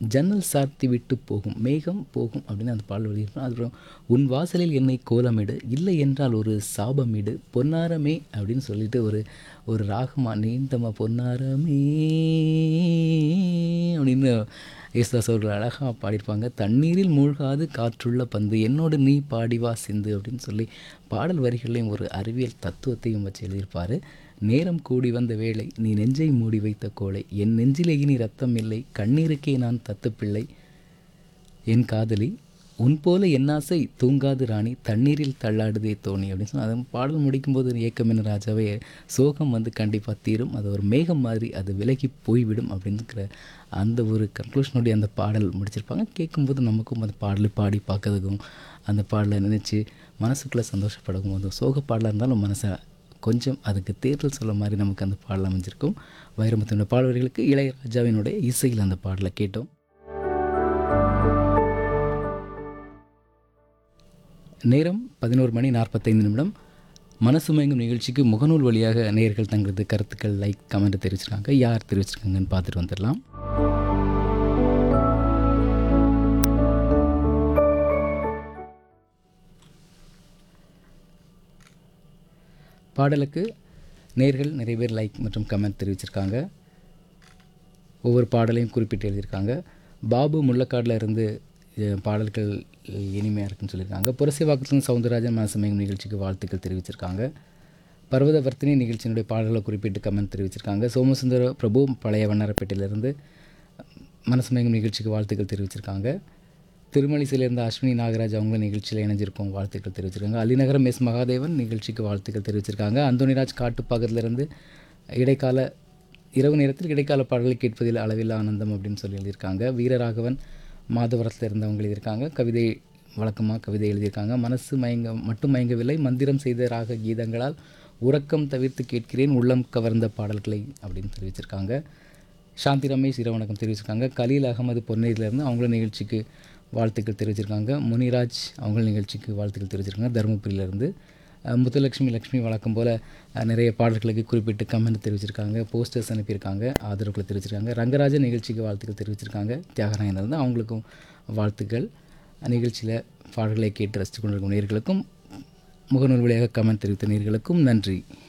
ஜன்னல் சாத்தி விட்டு போகும் மேகம் போகும் அப்படின்னு அந்த பாடல் எழுதியிருப்போம் அதுக்கப்புறம் உன் வாசலில் என்னை கோலமிடு இல்லை என்றால் ஒரு சாபமிடு பொன்னாரமே அப்படின்னு சொல்லிட்டு ஒரு ஒரு ராகமா நீண்டமா பொன்னாரமே அப்படின்னு யேசுதாஸ் அவர்கள் அழகாக பாடியிருப்பாங்க தண்ணீரில் மூழ்காது காற்றுள்ள பந்து என்னோடு நீ பாடிவா சிந்து அப்படின்னு சொல்லி பாடல் வரிகளையும் ஒரு அறிவியல் தத்துவத்தையும் வச்சு எழுதியிருப்பார் நேரம் கூடி வந்த வேளை நீ நெஞ்சை மூடி வைத்த கோளை என் நெஞ்சிலே இனி ரத்தம் இல்லை கண்ணீருக்கே நான் தத்துப்பிள்ளை என் காதலி உன் போல என் ஆசை தூங்காது ராணி தண்ணீரில் தள்ளாடுதே தோணி அப்படின்னு சொன்னால் அது பாடல் முடிக்கும்போது ஏக்கம் என்ன ராஜாவே சோகம் வந்து கண்டிப்பாக தீரும் அது ஒரு மேகம் மாதிரி அது விலகி போய்விடும் அப்படிங்கிற அந்த ஒரு கன்க்ளூஷனுடைய அந்த பாடல் முடிச்சிருப்பாங்க கேட்கும்போது நமக்கும் அந்த பாடலை பாடி பார்க்கறதுக்கும் அந்த பாடலை நினச்சி மனசுக்குள்ளே சந்தோஷப்படவும் அந்த சோக பாடலாக இருந்தாலும் மனசை கொஞ்சம் அதுக்கு தேர்தல் சொல்ல மாதிரி நமக்கு அந்த பாடல் அமைஞ்சிருக்கும் வைரமுத்தினுடைய பாடல்களுக்கு இளையராஜாவினுடைய இசையில் அந்த பாடலை கேட்டோம் நேரம் பதினோரு மணி நாற்பத்தைந்து நிமிடம் மனசு மயங்கும் நிகழ்ச்சிக்கு முகநூல் வழியாக நேயர்கள் தங்களது கருத்துக்கள் லைக் கமெண்ட் தெரிவிச்சிருக்காங்க யார் தெரிவிச்சிருக்காங்கன்னு பார்த்துட்டு வந்துடலாம் பாடலுக்கு நேர்கள் நிறைய பேர் லைக் மற்றும் கமெண்ட் தெரிவிச்சிருக்காங்க ஒவ்வொரு பாடலையும் குறிப்பிட்டு எழுதியிருக்காங்க பாபு முள்ளக்காடில் இருந்து அஹ், பாடல்கள் இனிமையாக இருக்குன்னு சொல்லியிருக்காங்க புரசைவாக்கத்திலிருந்து சவுந்தரராஜன் மனசமயம் நிகழ்ச்சிக்கு வாழ்த்துக்கள் தெரிவிச்சிருக்காங்க பர்வதவர்த்தினி நிகழ்ச்சியினுடைய பாடல்களை குறிப்பிட்டு கமெண்ட் தெரிவிச்சிருக்காங்க சோமசுந்தர பிரபு பழைய வண்ணாரப்பேட்டையிலிருந்து மனசமயம் நிகழ்ச்சிக்கு வாழ்த்துக்கள் தெரிவிச்சிருக்காங்க திருமலிசையிலிருந்து அஸ்வினி நாகராஜ் அவங்க நிகழ்ச்சியில் இணைஞ்சிருக்கோம் வாழ்த்துக்கள் தெரிவிச்சிருக்காங்க அலிநகரம் எஸ் மகாதேவன் நிகழ்ச்சிக்கு வாழ்த்துக்கள் தெரிவிச்சிருக்காங்க அந்தோனிராஜ் காட்டுப்பாக்கத்திலிருந்து இடைக்கால இரவு நேரத்தில் இடைக்கால பாடல்களை கேட்பதில் அளவில் ஆனந்தம் அப்படின்னு சொல்லி எழுதியிருக்காங்க வீரராகவன் மாதவரத்தில் இருந்தவங்க எழுதியிருக்காங்க கவிதை வழக்கமாக கவிதை எழுதியிருக்காங்க மனசு மயங்க மட்டும் மயங்கவில்லை மந்திரம் செய்த ராக கீதங்களால் உறக்கம் தவிர்த்து கேட்கிறேன் உள்ளம் கவர்ந்த பாடல்களை அப்படின்னு தெரிவிச்சிருக்காங்க சாந்தி ரமேஷ் இரவணக்கம் தெரிவிச்சிருக்காங்க கலீல் அகமது பொன்னேரியிலேருந்து அவங்களும் நிகழ்ச்சிக்கு வாழ்த்துக்கள் தெரிவிச்சிருக்காங்க முனிராஜ் அவங்களும் நிகழ்ச்சிக்கு வாழ்த்துக்கள் தெரிவிச்சிருக்காங்க தருமபுரியிலேருந்து அஹ், முத்துலட்சுமி லக்ஷ்மி வழக்கம் போல் அஹ், நிறைய பாடல்களுக்கு குறிப்பிட்டு கமெண்ட் தெரிவிச்சிருக்காங்க போஸ்டர்ஸ் அனுப்பியிருக்காங்க ஆதரவுகளை தெரிவிச்சிருக்காங்க ரங்கராஜன் நிகழ்ச்சிக்கு வாழ்த்துக்கள் தெரிவிச்சிருக்காங்க தியாகராயன் இருந்து அவங்களுக்கும் வாழ்த்துக்கள் நிகழ்ச்சியில் பாடல்களை கேட்டு ரசித்து கொண்டிருக்கும் நேர்களுக்கும் முகநூல் வழியாக கமெண்ட் தெரிவித்த நேர்களுக்கும் நன்றி